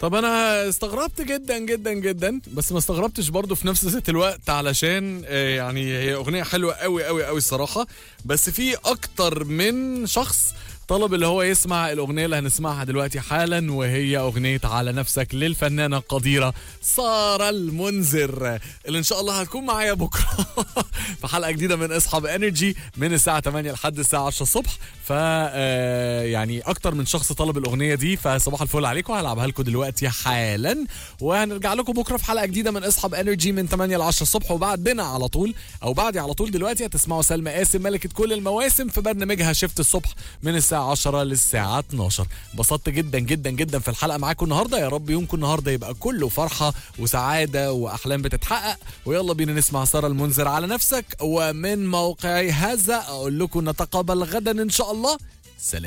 طب انا استغربت جدا جدا جدا بس ما استغربتش برضو في نفس ذات الوقت علشان آه، يعني هي اغنيه حلوه قوي قوي قوي الصراحه بس في اكتر من شخص طلب اللي هو يسمع الاغنيه اللي هنسمعها دلوقتي حالا وهي اغنيه على نفسك للفنانه القديره ساره المنذر اللي ان شاء الله هتكون معايا بكره في حلقه جديده من اصحاب انرجي من الساعه 8 لحد الساعه 10 الصبح ف آه، يعني اكتر من شخص طلب الاغنيه دي فصباح الفل عليكم هلعبها لكم دلوقتي حالا وهنرجع لكم بكره في حلقه جديده من اصحاب انرجي من 8 ل 10 الصبح وبعدنا على طول او بعدي على طول دلوقتي هتسمعوا سلمى قاسم ملكه كل المواسم في برنامجها شفت الصبح من الساعه 10 للساعه 12 انبسطت جدا جدا جدا في الحلقه معاكم النهارده يا رب يومكم النهارده يبقى كله فرحه وسعاده واحلام بتتحقق ويلا بينا نسمع ساره المنذر على نفسك ومن موقعي هذا اقول لكم نتقابل غدا ان شاء الله سلام